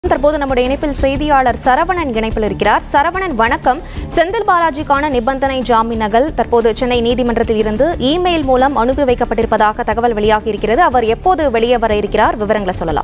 தற்போது நம்முடைய இணைப்பில் செய்தியாளர் சரவணன் இணைப்பில் இருக்கிறார் சரவணன் வணக்கம் செந்தில் பாலாஜிக்கான நிபந்தனை ஜாமீன் நகல் தற்போது சென்னை நீதிமன்றத்தில் இருந்து இமெயில் மூலம் அனுப்பி வைக்கப்பட்டிருப்பதாக தகவல் வெளியாகி இருக்கிறது அவர் எப்போது வெளியே வர இருக்கிறார் விவரங்களை சொல்லலாம்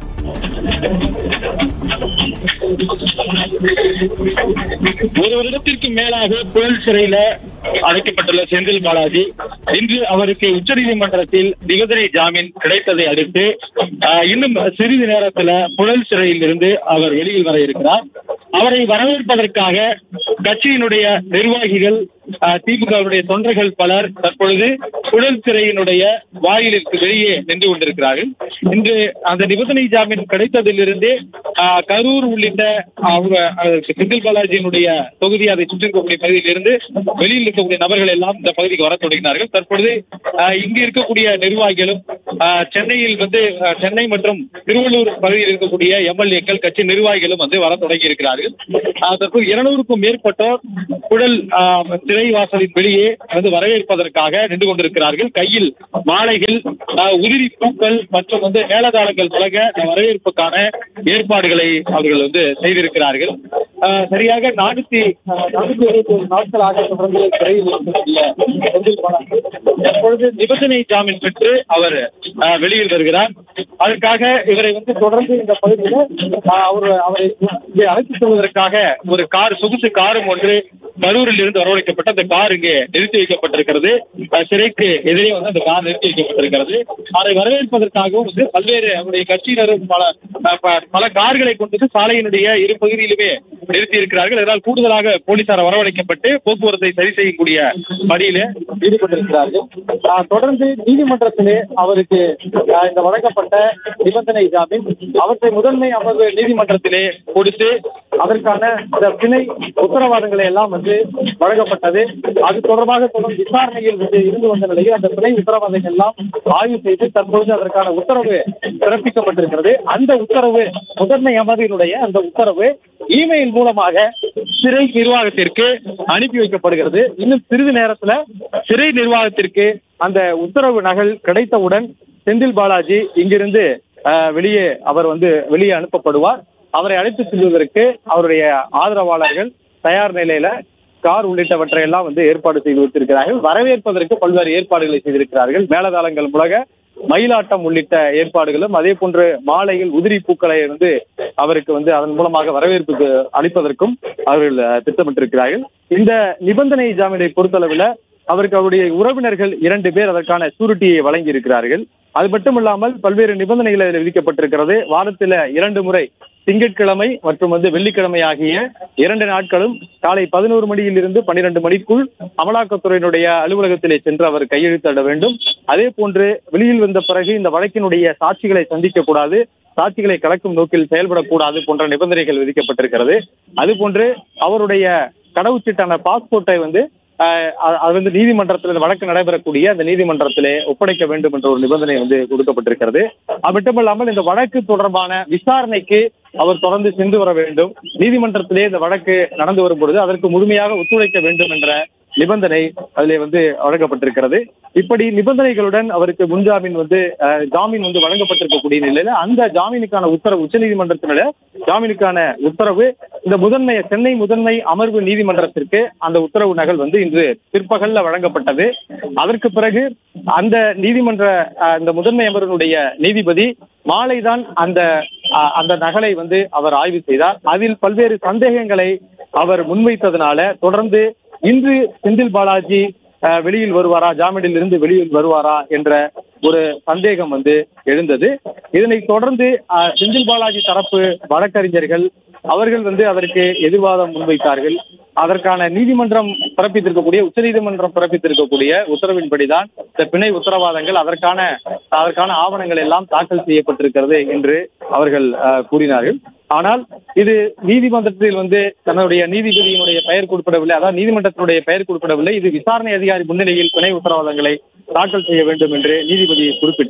ஒரு வருடத்திற்கு மேலாக புழல் சிறையில அடைக்கப்பட்டுள்ள செந்தில் பாலாஜி இன்று அவருக்கு உச்சநீதிமன்றத்தில் நிபந்தனை ஜாமீன் கிடைத்ததை அடுத்து ஆஹ், இன்னும் சிறிது நேரத்துல புழல் சிறையில் இருந்து அவர் வெளியில் வர இருக்கிறார் அவரை வரவேற்பதற்காக கட்சியினுடைய நிர்வாகிகள் ஆஹ், திமுகவுடைய தொண்டர்கள் பலர் தற்பொழுது புழல் சிறையினுடைய வாயிலிற்கு வெளியே நின்று கொண்டிருக்கிறார்கள் இன்று அந்த நிபந்தனை ஜாமீன் கிடைத்ததிலிருந்தே ஆஹ், கரூர் உள்ளிட்ட அவங்க அஹ், செந்தில் பாலாஜியினுடைய தொகுதி அதை சுற்றி இருக்கக்கூடிய பகுதியில் இருந்து வெளியில் இருக்கக்கூடிய நபர்கள் எல்லாம் இந்த பகுதிக்கு வர தொடங்கினார்கள் தற்பொழுது ஆஹ், இங்கு இருக்கக்கூடிய நிர்வாகிகளும் ஆஹ், சென்னையில் வந்து ஆஹ், சென்னை மற்றும் திருவள்ளூர் பகுதியில் இருக்கக்கூடிய எம்எல்ஏக்கள் கட்சி நிர்வாகிகளும் வந்து வர தொடங்கி இருக்கிறார்கள் ஆஹ், தற்போது இருநூறுக்கும் மேற்பட்டோர் குழல் ஆஹ், சிறை வாசலின் வெளியே வந்து வரவேற்பதற்காக நின்று கொண்டிருக்கிறார்கள் கையில் மாலைகள் ஆஹ், உதிரி பூக்கள் மற்றும் வந்து மேலதாளங்கள் பழக வரவேற்புக்கான ஏற்பாடுகளை அவர்கள் வந்து செய்திருக்கிறார்கள் ஆஹ், சரியாக நானூத்தி ஆஹ், நானூத்தி எழுபத்தி ஒரு நாட்களாக தொடர்ந்து சிறையில் இருக்கக்கூடிய செந்தில் பாலாஜி தற்பொழுது நிபந்தனை ஜாமீன் பெற்று அவர் ஆஹ், வெளியில் வருகிறார் அதற்காக இவரை வந்து தொடர்ந்து இந்த பகுதியில் ஆஹ், அவர் அவரை இங்கே அழைத்துச் செல்வதற்காக ஒரு கார் சொகுசு காரும் ஒன்று கரூரில் இருந்து வரவழைக்கப்பட்ட அந்த கார் இங்கே நிறுத்தி வைக்கப்பட்டிருக்கிறது அஹ் சிறைக்கு எதிரே வந்து அந்த கார் நிறுத்தி வைக்கப்பட்டிருக்கிறது அதை வரவேற்பதற்காகவும் வந்து பல்வேறு அவருடைய கட்சியினரும் பல அஹ் ப- பல கார்களை கொண்டு வந்து சாலையினுடைய இரு பகுதியிலுமே நிறுத்தி இருக்கிறார்கள் இதனால் கூடுதலாக போலீசார் வரவழைக்கப்பட்டு போக்குவரத்தை சரி செய்யக்கூடிய பணியில ஈடுபட்டிருக்கிறார்கள் அஹ் தொடர்ந்து நீதிமன்றத்திலே அவருக்கு அஹ் இந்த வழங்கப்பட்ட நிபந்தனை ஜாமீன் அவற்றை முதன்மை அமர்வு நீதிமன்றத்திலே கொடுத்து அதற்கான இந்த பிணை உத்தரவாதங்களை எல்லாம் வந்து வழங்கப்பட்டது அது தொடர்பாக தொடர்ந்து விசாரணையில் வந்து இருந்து வந்த நிலையில் அந்த பிணை உத்தரவாதங்கள் எல்லாம் ஆய்வு செய்து தற்பொழுது அதற்கான உத்தரவு பிறப்பிக்கப்பட்டிருக்கிறது அந்த உத்தரவு முதன்மை அமர்வினுடைய அந்த உத்தரவு இமெயில் மூலமாக சிறை நிர்வாகத்திற்கு அனுப்பி வைக்கப்படுகிறது இன்னும் சிறிது நேரத்துல சிறை நிர்வாகத்திற்கு அந்த உத்தரவு நகல் கிடைத்தவுடன் செந்தில் பாலாஜி இங்கிருந்து அஹ், வெளியே அவர் வந்து வெளியே அனுப்பப்படுவார் அவரை அழைத்து செல்வதற்கு அவருடைய ஆதரவாளர்கள் தயார் நிலையில கார் உள்ளிட்டவற்றை எல்லாம் வந்து ஏற்பாடு செய்து வைத்திருக்கிறார்கள் வரவேற்பதற்கு பல்வேறு ஏற்பாடுகளை செய்திருக்கிறார்கள் மேலதாளங்கள் முழக மயிலாட்டம் உள்ளிட்ட ஏற்பாடுகளும் அதே போன்று மாலையில் உதிரி பூக்களை வந்து அவருக்கு வந்து அதன் மூலமாக வரவேற்புக்கு அளிப்பதற்கும் அவர்கள் அஹ், திட்டமிட்டிருக்கிறார்கள் இந்த நிபந்தனை ஜாமீனை பொறுத்தளவில் அவருக்கு அவருடைய உறவினர்கள் இரண்டு பேர் அதற்கான சூரிட்டியை வழங்கி இருக்கிறார்கள் அது மட்டுமில்லாமல் பல்வேறு நிபந்தனைகள் அதில் விதிக்கப்பட்டிருக்கிறது வாரத்தில் இரண்டு முறை திங்கட்கிழமை மற்றும் வந்து வெள்ளிக்கிழமை ஆகிய இரண்டு நாட்களும் காலை பதினோரு மணியிலிருந்து பன்னிரண்டு மணிக்குள் அமலாக்கத்துறையினுடைய அலுவலகத்திலே சென்று அவர் கையெழுத்திட வேண்டும் அதே போன்று வெளியில் வந்த பிறகு இந்த வழக்கினுடைய சாட்சிகளை சந்திக்க கூடாது சாட்சிகளை கலக்கும் நோக்கில் செயல்படக்கூடாது போன்ற நிபந்தனைகள் விதிக்கப்பட்டிருக்கிறது அதுபோன்று அவருடைய கடவுச்சீட்டான பாஸ்போர்ட்டை வந்து ஆஹ் அ- அது வந்து நீதிமன்றத்தில் இந்த வழக்கு நடைபெறக்கூடிய அந்த நீதிமன்றத்திலே ஒப்படைக்க வேண்டும் என்ற ஒரு நிபந்தனை வந்து கொடுக்கப்பட்டிருக்கிறது அது மட்டுமல்லாமல் இந்த வழக்கு தொடர்பான விசாரணைக்கு அவர் தொடர்ந்து சென்று வர வேண்டும் நீதிமன்றத்திலே இந்த வழக்கு நடந்து வரும் பொழுது அதற்கு முழுமையாக ஒத்துழைக்க வேண்டும் என்ற நிபந்தனை அதிலே வந்து வழங்கப்பட்டிருக்கிறது இப்படி நிபந்தனைகளுடன் அவருக்கு முன்ஜாமீன் வந்து அஹ், ஜாமீன் வந்து வழங்கப்பட்டிருக்கக்கூடிய நிலையில அந்த ஜாமீனுக்கான உத்தரவு உச்சநீதிமன்றத்தினுடைய ஜாமீனுக்கான உத்தரவு இந்த முதன்மை சென்னை முதன்மை அமர்வு நீதிமன்றத்திற்கு அந்த உத்தரவு நகல் வந்து இன்று பிற்பகல்ல வழங்கப்பட்டது அதற்கு பிறகு அந்த நீதிமன்ற அஹ், இந்த முதன்மை அமர்வினுடைய நீதிபதி மாலைதான் அந்த அஹ், அந்த நகலை வந்து அவர் ஆய்வு செய்தார் அதில் பல்வேறு சந்தேகங்களை அவர் முன்வைத்ததனால தொடர்ந்து இன்று செந்தில் பாலாஜி அஹ், வெளியில் வருவாரா ஜாமீனில் இருந்து வெளியில் வருவாரா என்ற ஒரு சந்தேகம் வந்து எழுந்தது இதனைத் தொடர்ந்து அஹ், செந்தில் பாலாஜி தரப்பு வழக்கறிஞர்கள் அவர்கள் வந்து அதற்கு எதிர்வாதம் முன்வைத்தார்கள் அதற்கான நீதிமன்றம் பிறப்பித்திருக்கக்கூடிய உச்சநீதிமன்றம் பிறப்பித்திருக்கக்கூடிய உத்தரவின்படிதான் இந்த பிணை உத்தரவாதங்கள் அதற்கான அதற்கான ஆவணங்கள் எல்லாம் தாக்கல் செய்யப்பட்டிருக்கிறது என்று அவர்கள் அஹ், கூறினார்கள் ஆனால் இது நீதிமன்றத்தில் வந்து தன்னுடைய நீதிபதியினுடைய பெயர் குறிப்பிடவில்லை அதாவது நீதிமன்றத்தினுடைய பெயர் குறிப்பிடவில்லை இது விசாரணை அதிகாரி முன்னிலையில் பிணை உத்தரவாதங்களை தாக்கல் செய்ய வேண்டும் என்று நீதிபதி குறிப்பிட்டார்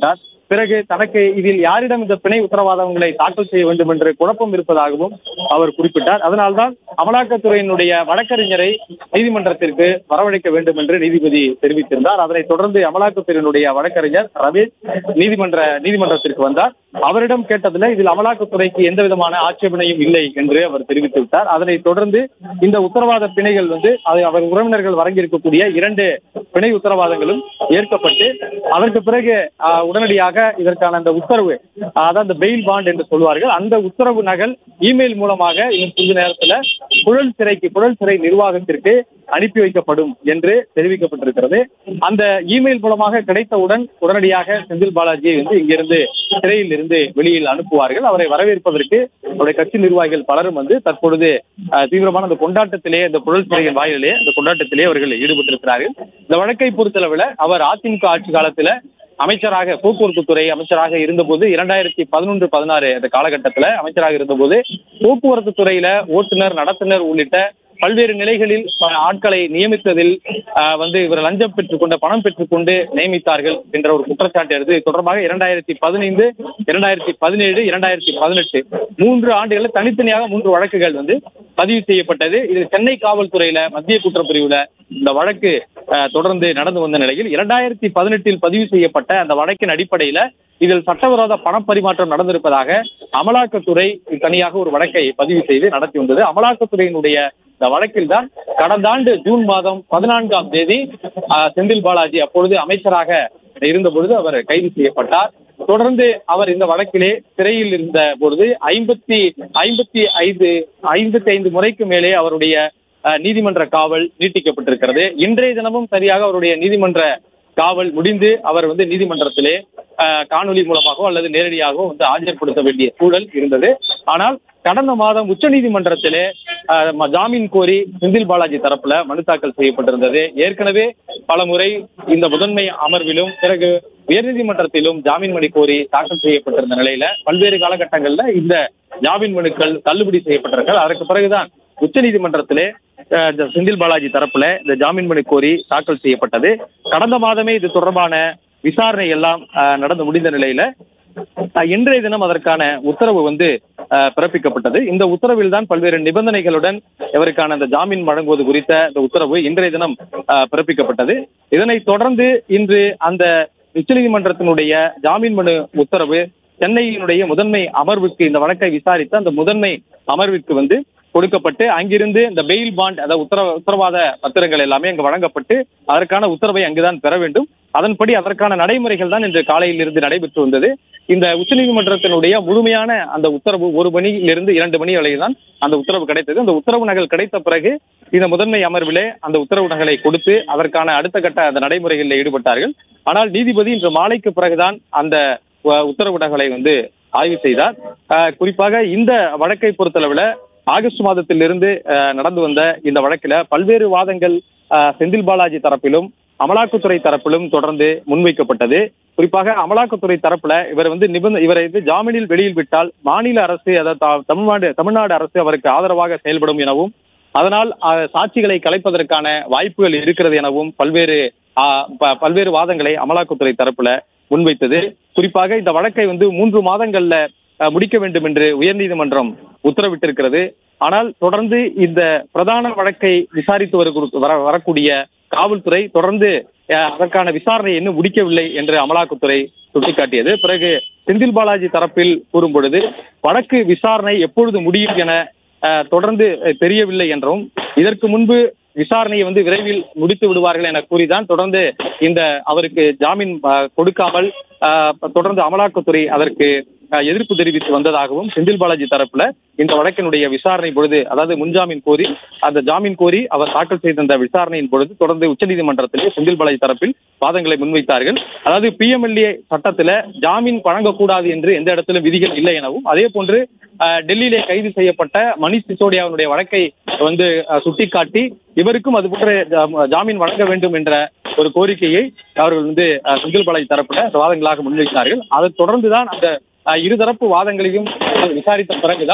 பிறகு தனக்கு இதில் யாரிடம் இந்த பிணை உத்தரவாதங்களை தாக்கல் செய்ய வேண்டும் என்று குழப்பம் இருப்பதாகவும் அவர் குறிப்பிட்டார் அதனால்தான் அமலாக்கத்துறையினுடைய வழக்கறிஞரை நீதிமன்றத்திற்கு வரவழைக்க வேண்டும் என்று நீதிபதி தெரிவித்திருந்தார் அதனைத் தொடர்ந்து அமலாக்கத்துறையினுடைய வழக்கறிஞர் ரமேஷ் நீதிமன்ற நீதிமன்றத்திற்கு வந்தார் அவரிடம் கேட்டதில் இதில் அமலாக்கத்துறைக்கு எந்த விதமான ஆட்சேபனையும் இல்லை என்று அவர் தெரிவித்து விட்டார் அதனைத் தொடர்ந்து இந்த உத்தரவாத பிணைகள் வந்து அது அவர் உறவினர்கள் வழங்கியிருக்கக்கூடிய இரண்டு பிணை உத்தரவாதங்களும் ஏற்கப்பட்டு அதற்கு பிறகு ஆஹ், உடனடியாக இதற்கான அந்த உத்தரவு ஆஹ், அதாவது அந்த பெயில் பாண்ட் என்று சொல்வார்கள் அந்த உத்தரவு நகல் இமெயில் மூலமாக இன்னும் சிறிது நேரத்தில் புழல் சிறைக்கு புழல் சிறை நிர்வாகத்திற்கு அனுப்பி வைக்கப்படும் என்று தெரிவிக்கப்பட்டிருக்கிறது அந்த இமெயில் மூலமாக கிடைத்தவுடன் உடனடியாக செந்தில் பாலாஜியை வந்து இங்கிருந்து சிறையில் இருந்து வெளியில் அனுப்புவார்கள் அவரை வரவேற்பதற்கு அவருடைய கட்சி நிர்வாகிகள் பலரும் வந்து தற்பொழுது அஹ், தீவிரமான அந்த கொண்டாட்டத்திலே இந்த புழல் சிறையின் வாயிலே அந்த கொண்டாட்டத்திலே அவர்கள் ஈடுபட்டிருக்கிறார்கள் இந்த வழக்கை பொறுத்தளவில் அவர் அதிமுக ஆட்சி காலத்துல அமைச்சராக போக்குவரத்து துறை அமைச்சராக இருந்தபோது இரண்டாயிரத்தி பதினொன்று பதினாறு அந்த காலகட்டத்தில் அமைச்சராக இருந்தபோது போக்குவரத்து துறையில ஓட்டுநர் நடத்துனர் உள்ளிட்ட பல்வேறு நிலைகளில் ப- ஆட்களை நியமித்ததில் ஆஹ், வந்து இவர் லஞ்சம் பெற்றுக்கொண்ட பணம் பெற்றுக்கொண்டு நியமித்தார்கள் என்ற ஒரு குற்றச்சாட்டு எடுத்து இது தொடர்பாக இரண்டாயிரத்தி பதினைந்து இரண்டாயிரத்தி பதினேழு இரண்டாயிரத்தி பதினெட்டு மூன்று ஆண்டுகளில் தனித்தனியாக மூன்று வழக்குகள் வந்து பதிவு செய்யப்பட்டது இதில் சென்னை காவல்துறையில மத்திய குற்றப்பிரிவுல இந்த வழக்கு ஆஹ், தொடர்ந்து நடந்து வந்த நிலையில் இரண்டாயிரத்தி பதினெட்டில் பதிவு செய்யப்பட்ட அந்த வழக்கின் அடிப்படையில இதில் சட்டவிரோத பணப்பரிமாற்றம் நடந்திருப்பதாக அமலாக்கத்துறை தனியாக ஒரு வழக்கை பதிவு செய்து நடத்தி வந்தது அமலாக்கத்துறையினுடைய இந்த வழக்கில் தான் கடந்த ஆண்டு ஜூன் மாதம் பதினான்காம் தேதி ஆஹ், செந்தில் பாலாஜி அப்பொழுது அமைச்சராக இருந்த பொழுது அவர் கைது செய்யப்பட்டார் தொடர்ந்து அவர் இந்த வழக்கிலே சிறையில் இருந்த பொழுது ஐம்பத்தி ஐம்பத்தி ஐந்து ஐம்பத்தி ஐந்து முறைக்கு மேலே அவருடைய அஹ், நீதிமன்ற காவல் நீட்டிக்கப்பட்டிருக்கிறது இன்றைய தினமும் சரியாக அவருடைய நீதிமன்ற காவல் முடிந்து அவர் வந்து நீதிமன்றத்திலே அஹ், காணொலி மூலமாகவோ அல்லது நேரடியாகவோ வந்து ஆஜர்படுத்த வேண்டிய சூழல் இருந்தது ஆனால் கடந்த மாதம் உச்சநீதிமன்றத்திலே அஹ், ம- ஜாமீன் கோரி செந்தில் பாலாஜி தரப்புல மனு தாக்கல் செய்யப்பட்டிருந்தது ஏற்கனவே பல முறை இந்த முதன்மை அமர்விலும் பிறகு உயர்நீதிமன்றத்திலும் ஜாமீன் மனு கோரி தாக்கல் செய்யப்பட்டிருந்த நிலையில பல்வேறு காலகட்டங்கள்ல இந்த ஜாமீன் மனுக்கள் தள்ளுபடி செய்யப்பட்டிருக்கள் அதற்கு பிறகுதான் உச்சநீதிமன்றத்திலே அஹ், இந்த செந்தில் பாலாஜி தரப்புல இந்த ஜாமீன் மனு கோரி தாக்கல் செய்யப்பட்டது கடந்த மாதமே இது தொடர்பான விசாரணை எல்லாம் அஹ், நடந்து முடிந்த நிலையில அஹ், இன்றைய தினம் அதற்கான உத்தரவு வந்து அஹ், பிறப்பிக்கப்பட்டது இந்த உத்தரவில் தான் பல்வேறு நிபந்தனைகளுடன் இவருக்கான அந்த ஜாமீன் வழங்குவது குறித்த இந்த உத்தரவு இன்றைய தினம் அஹ், பிறப்பிக்கப்பட்டது இதனைத் தொடர்ந்து இன்று அந்த உச்சநீதிமன்றத்தினுடைய ஜாமீன் மனு உத்தரவு சென்னையினுடைய முதன்மை அமர்வுக்கு இந்த வழக்கை விசாரித்த அந்த முதன்மை அமர்விற்கு வந்து கொடுக்கப்பட்டு அங்கிருந்து இந்த பெயில் பாண்ட் அதாவது உத்தரவ உத்தரவாத பத்திரங்கள் எல்லாமே அங்கு வழங்கப்பட்டு அதற்கான உத்தரவை அங்குதான் பெற வேண்டும் அதன்படி அதற்கான நடைமுறைகள் தான் இன்று காலையில் இருந்து நடைபெற்று வந்தது இந்த உச்சநீதிமன்றத்தினுடைய முழுமையான அந்த உத்தரவு ஒரு மணியிலிருந்து இரண்டு மணி வரை தான் அந்த உத்தரவு கிடைத்தது அந்த உத்தரவு நகல் கிடைத்த பிறகு இந்த முதன்மை அமர்விலே அந்த உத்தரவு நகலை கொடுத்து அதற்கான அடுத்த கட்ட அந்த நடைமுறைகளில் ஈடுபட்டார்கள் ஆனால் நீதிபதி இன்று மாலைக்கு பிறகுதான் அந்த அஹ், உத்தரவு நகலை வந்து ஆய்வு செய்தார் அஹ், குறிப்பாக இந்த வழக்கை பொறுத்தளவில் ஆகஸ்ட் மாதத்திலிருந்து அஹ், நடந்து வந்த இந்த வழக்கில் பல்வேறு வாதங்கள் அஹ், செந்தில் பாலாஜி தரப்பிலும் அமலாக்கத்துறை தரப்பிலும் தொடர்ந்து முன்வைக்கப்பட்டது குறிப்பாக அமலாக்கத்துறை தரப்புல இவர் வந்து நிபந்த இவரை வந்து ஜாமீனில் வெளியில் விட்டால் மாநில அரசு அதாவது த- தமிழ்நாடு தமிழ்நாடு அரசு அவருக்கு ஆதரவாக செயல்படும் எனவும் அதனால் அஹ், சாட்சிகளை கலைப்பதற்கான வாய்ப்புகள் இருக்கிறது எனவும் பல்வேறு அஹ், ப- பல்வேறு வாதங்களை அமலாக்கத்துறை தரப்புல முன்வைத்தது குறிப்பாக இந்த வழக்கை வந்து மூன்று மாதங்கள்ல அஹ், முடிக்க வேண்டும் என்று உயர்நீதிமன்றம் உத்தரவிட்டிருக்கிறது ஆனால் தொடர்ந்து இந்த பிரதான வழக்கை விசாரித்து வரு- வர வரக்கூடிய காவல்துறை தொடர்ந்து அஹ், அதற்கான விசாரணை இன்னும் முடிக்கவில்லை என்று அமலாக்கத்துறை சுட்டிக்காட்டியது பிறகு செந்தில் பாலாஜி தரப்பில் கூறும் பொழுது வழக்கு விசாரணை எப்பொழுது முடியும் என அஹ், தொடர்ந்து அஹ், தெரியவில்லை என்றும் இதற்கு முன்பு விசாரணையை வந்து விரைவில் முடித்து விடுவார்கள் என கூறிதான் தொடர்ந்து இந்த அவருக்கு ஜாமீன் அஹ், கொடுக்காமல் அஹ், தொடர்ந்து அமலாக்கத்துறை அதற்கு அஹ், எதிர்ப்பு தெரிவித்து வந்ததாகவும் செந்தில் பாலாஜி தரப்புல இந்த வழக்கினுடைய விசாரணை பொழுது அதாவது முன்ஜாமீன் கோரி அந்த ஜாமீன் கோரி அவர் தாக்கல் செய்த அந்த விசாரணையின் பொழுது தொடர்ந்து உச்சநீதிமன்றத்திலே செந்தில் பாலாஜி தரப்பில் வாதங்களை முன்வைத்தார்கள் அதாவது பிஎம்எல்ஏ சட்டத்துல ஜாமீன் வழங்கக்கூடாது என்று எந்த இடத்திலும் விதிகள் இல்லை எனவும் அதே போன்று அஹ், டெல்லியிலே கைது செய்யப்பட்ட மணிஷ் சிசோடியாவுடைய வழக்கை வந்து அஹ், சுட்டிக்காட்டி இவருக்கும் அது போன்ற ஜா- ஜாமீன் வழங்க வேண்டும் என்ற ஒரு கோரிக்கையை அவர்கள் வந்து அஹ், செந்தில் பாலாஜி தரப்புல வாதங்களாக முன்வைத்தார்கள் அதைத் தொடர்ந்துதான் அந்த அஹ், இருதரப்பு வாதங்களையும் விசாரித்த பிறகுதான்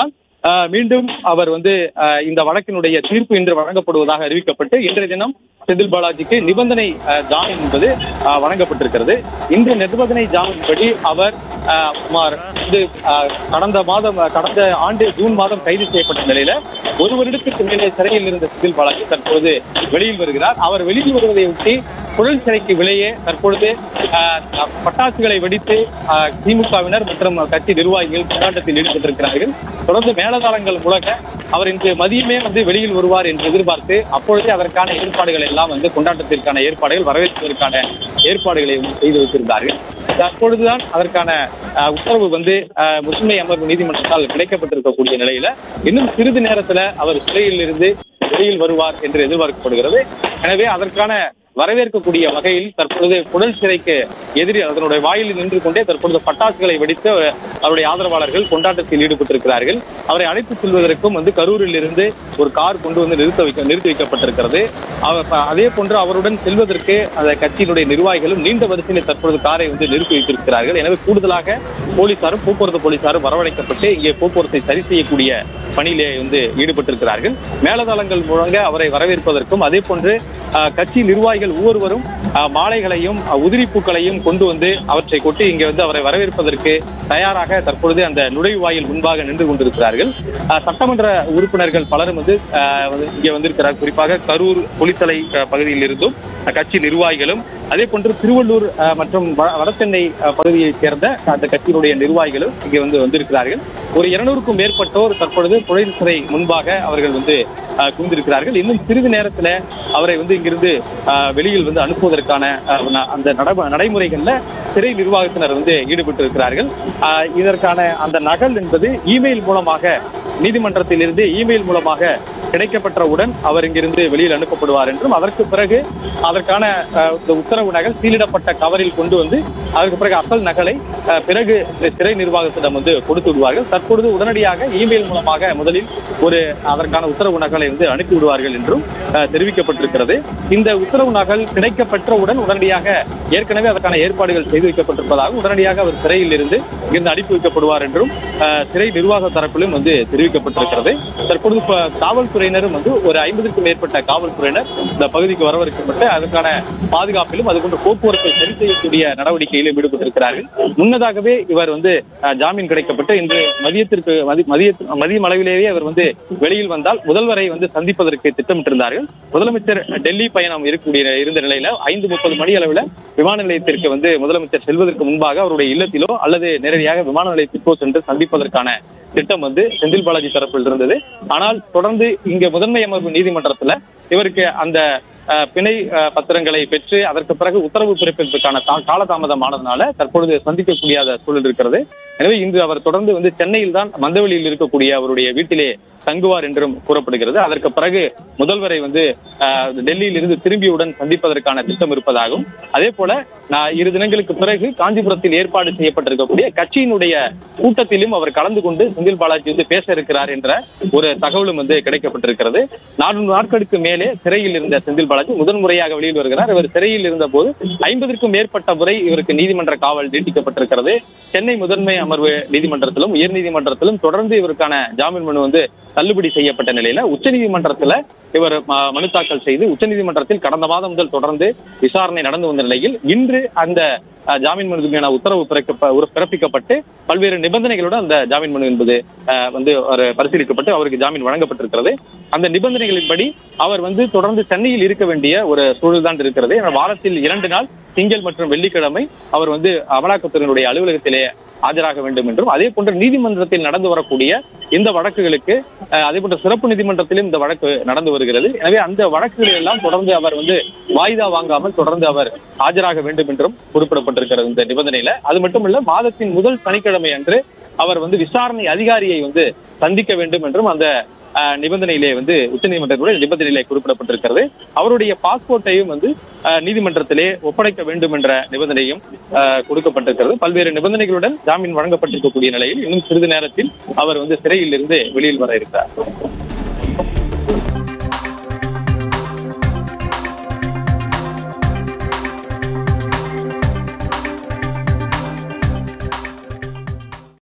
ஆஹ் மீண்டும் அவர் வந்து ஆஹ் இந்த வழக்கினுடைய தீர்ப்பு இன்று வழங்கப்படுவதாக அறிவிக்கப்பட்டு இன்றைய தினம் செந்தில் பாலாஜிக்கு நிபந்தனை ஆஹ் ஜாமீன் என்பது ஆஹ் வழங்கப்பட்டிருக்கிறது இன்று நிபந்தனை ஜாமீன் படி அவர் ஆஹ் சுமார் வந்து ஆஹ் கடந்த மாதம் கடந்த ஆண்டு ஜூன் மாதம் கைது செய்யப்பட்ட நிலையில ஒரு வருடத்திற்கு மேலே சிறையில் இருந்த செந்தில் பாலாஜி தற்போது வெளியில் வருகிறார் அவர் வெளியில் வருவதை ஒட்டி புழல் சிறைக்கு வெளியே தற்பொழுது ஆஹ், பட்டாசுகளை வெடித்து ஆஹ், திமுகவினர் மற்றும் கட்சி நிர்வாகிகள் போராட்டத்தில் ஈடுபட்டிருக்கிறார்கள் தொடர்ந்து மேலதாளங்கள் முழங்க அவர் இன்று மதியமே வந்து வெளியில் வருவார் என்று எதிர்பார்த்து அப்பொழுதே அதற்கான ஏற்பாடுகள் எல்லாம் வந்து கொண்டாட்டத்திற்கான ஏற்பாடுகள் வரவேற்பதற்கான ஏற்பாடுகளை வந்து செய்து வைத்திருந்தார்கள் தற்பொழுதுதான் அதற்கான ஆஹ், உத்தரவு வந்து ஆஹ், முதன்மை அமர்வு நீதிமன்றத்தால் கிடைக்கப்பட்டிருக்கக்கூடிய நிலையில இன்னும் சிறிது நேரத்துல அவர் சிறையில் இருந்து வெளியில் வருவார் என்று எதிர்பார்க்கப்படுகிறது எனவே அதற்கான வரவேற்கக்கூடிய வகையில் தற்பொழுது புழல் சிறைக்கு எதிரி அதனுடைய வாயிலில் நின்று கொண்டே தற்பொழுது பட்டாசுகளை வெடித்து அவருடைய ஆதரவாளர்கள் கொண்டாட்டத்தில் ஈடுபட்டிருக்கிறார்கள் அவரை அழைத்து செல்வதற்கும் வந்து கரூரில் இருந்து ஒரு கார் கொண்டு வந்து நிறுத்த வைக்க நிறுத்தி வைக்கப்பட்டிருக்கிறது அவர் ப- அதே போன்று அவருடன் செல்வதற்கு அந்த கட்சியினுடைய நிர்வாகிகளும் நீண்ட வரிசையில் தற்பொழுது காரை வந்து நிறுத்தி வைத்திருக்கிறார்கள் எனவே கூடுதலாக போலீசாரும் போக்குவரத்து போலீசாரும் வரவழைக்கப்பட்டு இங்கே போக்குவரத்தை சரி செய்யக்கூடிய பணியிலே வந்து ஈடுபட்டிருக்கிறார்கள் மேலதளங்கள் முழங்க அவரை வரவேற்பதற்கும் அதே போன்று அஹ், கட்சி நிர்வாகிகள் ஒவ்வொருவரும் அஹ், மாலைகளையும் அஹ், உதிரிப்பூக்களையும் கொண்டு வந்து அவற்றை கொட்டி இங்கே வந்து அவரை வரவேற்பதற்கு தயாராக தற்பொழுது அந்த நுழைவாயில் முன்பாக நின்று கொண்டிருக்கிறார்கள் அஹ், சட்டமன்ற உறுப்பினர்கள் பலரும் வந்து அஹ், வந்து இங்கே வந்திருக்கிறார் குறிப்பாக கரூர் புலித்தலை அஹ், பகுதியில் இருந்தும் அஹ், கட்சி நிர்வாகிகளும் அதே போன்று திருவள்ளூர் அஹ், மற்றும் வ- வடசென்னை அஹ், பகுதியைச் சேர்ந்த அந்த கட்சியினுடைய நிர்வாகிகளும் இங்கே வந்து வந்திருக்கிறார்கள் ஒரு இருநூறுக்கும் மேற்பட்டோர் தற்பொழுது புழல் சிறை முன்பாக அவர்கள் வந்து அஹ், குவிந்திருக்கிறார்கள் இன்னும் சிறிது நேரத்தில் அவரை வந்து இங்கிருந்து அஹ், வெளியில் வந்து அனுப்புவதற்கான அஹ், ந- அந்த நட- நடைமுறைகள்ல சிறை நிர்வாகத்தினர் வந்து ஈடுபட்டு இருக்கிறார்கள் அஹ், இதற்கான அந்த நகல் என்பது இமெயில் மூலமாக நீதிமன்றத்தில் இருந்து இமெயில் மூலமாக கிடைக்கப்பெற்றவுடன் அவர் இங்கிருந்து வெளியில் அனுப்பப்படுவார் என்றும் அதற்கு பிறகு அதற்கான அஹ், இந்த உத்தரவு நகல் சீலிடப்பட்ட கவரில் கொண்டு வந்து அதற்கு பிறகு அசல் நகலை அஹ், பிறகு இந்த சிறை நிர்வாகத்திடம் வந்து கொடுத்து விடுவார்கள் தற்பொழுது உடனடியாக இமெயில் மூலமாக முதலில் ஒரு அதற்கான உத்தரவு நகலை வந்து அனுப்பி விடுவார்கள் என்றும் அஹ், தெரிவிக்கப்பட்டிருக்கிறது இந்த உத்தரவு நகல் கிடைக்கப்பெற்றவுடன் உடனடியாக ஏற்கனவே அதற்கான ஏற்பாடுகள் செய்து வைக்கப்பட்டிருப்பதாக உடனடியாக அவர் சிறையில் இருந்து இங்கிருந்து அனுப்பி வைக்கப்படுவார் என்றும் அஹ், சிறை நிர்வாக தரப்பிலும் வந்து தெரிவிக்கப்பட்டிருக்கிறது தற்பொழுது இப்ப காவல்துறையினரும் வந்து ஒரு ஐம்பதுக்கும் மேற்பட்ட காவல்துறையினர் இந்த பகுதிக்கு வரவழைக்கப்பட்டு அதற்கான பாதுகாப்பிலும் அதுபோன்ற போக்குவரத்தை சரி செய்யக்கூடிய நடவடிக்கையிலும் ஈடுபட்டிருக்கிறார்கள் முன்னதாகவே இவர் வந்து அஹ், ஜாமீன் கிடைக்கப்பட்டு இன்று மதியத்திற்கு மதி- மதிய மதியம் அளவிலேயே அவர் வந்து வெளியில் வந்தால் முதல்வரை வந்து சந்திப்பதற்கு திட்டமிட்டிருந்தார்கள் முதலமைச்சர் டெல்லி பயணம் இருக்கக்கூடிய இருந்த நிலையில ஐந்து முப்பது மணி அளவில் விமான நிலையத்திற்கு வந்து முதலமைச்சர் செல்வதற்கு முன்பாக அவருடைய இல்லத்திலோ அல்லது நேரடியாக விமான நிலையத்திற்கோ சென்று சந்திப்பதற்கான திட்டம் வந்து செந்தில் பாலாஜி தரப்பில் இருந்தது ஆனால் தொடர்ந்து இங்க முதன்மை அமர்வு நீதிமன்றத்துல இவருக்கு அந்த அஹ், பிணை அஹ், பத்திரங்களை பெற்று அதற்கு பிறகு உத்தரவு பிறப்பிப்பதற்கான தா- காலதாமதம் ஆனதுனால தற்பொழுது சந்திக்கக்கூடிய சூழல் இருக்கிறது எனவே இன்று அவர் தொடர்ந்து வந்து சென்னையில் தான் மந்தவெளியில் இருக்கக்கூடிய அவருடைய வீட்டிலே தங்குவார் என்றும் கூறப்படுகிறது அதற்கு பிறகு முதல்வரை வந்து அஹ், டெல்லியில் இருந்து திரும்பியவுடன் சந்திப்பதற்கான திட்டம் இருப்பதாகவும் அதே போல நான் இரு தினங்களுக்கு பிறகு காஞ்சிபுரத்தில் ஏற்பாடு செய்யப்பட்டிருக்கக்கூடிய கட்சியினுடைய கூட்டத்திலும் அவர் கலந்து கொண்டு செந்தில் பாலாஜி வந்து பேச இருக்கிறார் என்ற ஒரு தகவலும் வந்து கிடைக்கப்பட்டிருக்கிறது நான்கு நாட்களுக்கு மேலே சிறையில் இருந்த செந்தில் பாலாஜி முதன் முறையாக வெளியில் வருகிறார் இவர் சிறையில் இருந்த போது ஐம்பதற்கும் மேற்பட்ட முறை இவருக்கு நீதிமன்ற காவல் நீட்டிக்கப்பட்டிருக்கிறது சென்னை முதன்மை அமர்வு நீதிமன்றத்திலும் உயர் நீதிமன்றத்திலும் தொடர்ந்து இவருக்கான ஜாமீன் மனு வந்து தள்ளுபடி செய்யப்பட்ட நிலையில உச்சநீதிமன்றத்துல இவர் ம- மனு தாக்கல் செய்து உச்சநீதிமன்றத்தில் கடந்த மாதம் முதல் தொடர்ந்து விசாரணை நடந்து வந்த நிலையில் இன்று அந்த அஹ், ஜாமீன் மனுக்கான உத்தரவு பிறக்க- உர- பிறப்பிக்கப்பட்டு பல்வேறு நிபந்தனைகளுடன் அந்த ஜாமீன் மனு என்பது அஹ், வந்து ஒரு பரிசீலிக்கப்பட்டு அவருக்கு ஜாமீன் வழங்கப்பட்டிருக்கிறது அந்த நிபந்தனைகளின்படி அவர் வந்து தொடர்ந்து சென்னையில் இருக்க வேண்டிய ஒரு சூழல் தான் இருக்கிறது ஏன்னா வாரத்தில் இரண்டு நாள் திங்கள் மற்றும் வெள்ளிக்கிழமை அவர் வந்து அமலாக்கத்துறையினுடைய அலுவலகத்திலே ஆஜராக வேண்டும் என்றும் அதே போன்று நீதிமன்றத்தில் நடந்து வரக்கூடிய இந்த வழக்குகளுக்கு அஹ், அதே போன்ற சிறப்பு நீதிமன்றத்திலும் இந்த வழக்கு நடந்து வருகிறது எனவே அந்த வழக்குகள் எல்லாம் தொடர்ந்து அவர் வந்து வாய்தா வாங்காமல் தொடர்ந்து அவர் ஆஜராக வேண்டும் என்றும் குறிப்பிடப்பட்டிருக்கிறது இந்த நிபந்தனையில அது மட்டுமல்ல மாதத்தின் முதல் சனிக்கிழமை அன்று அவர் வந்து விசாரணை அதிகாரியை வந்து சந்திக்க வேண்டும் என்றும் அந்த அஹ், நிபந்தனையிலே வந்து உச்சநீதிமன்றத்துடைய நிபந்தனையிலே குறிப்பிடப்பட்டிருக்கிறது அவருடைய பாஸ்போர்ட்டையும் வந்து அஹ், நீதிமன்றத்திலே ஒப்படைக்க வேண்டும் என்ற நிபந்தனையும் அஹ், கொடுக்கப்பட்டிருக்கிறது பல்வேறு நிபந்தனைகளுடன் ஜாமீன் வழங்கப்பட்டிருக்கக்கூடிய நிலையில் இன்னும் சிறிது நேரத்தில் அவர் வந்து சிறையில் இருந்து வெளியில் வர இருக்கிறார்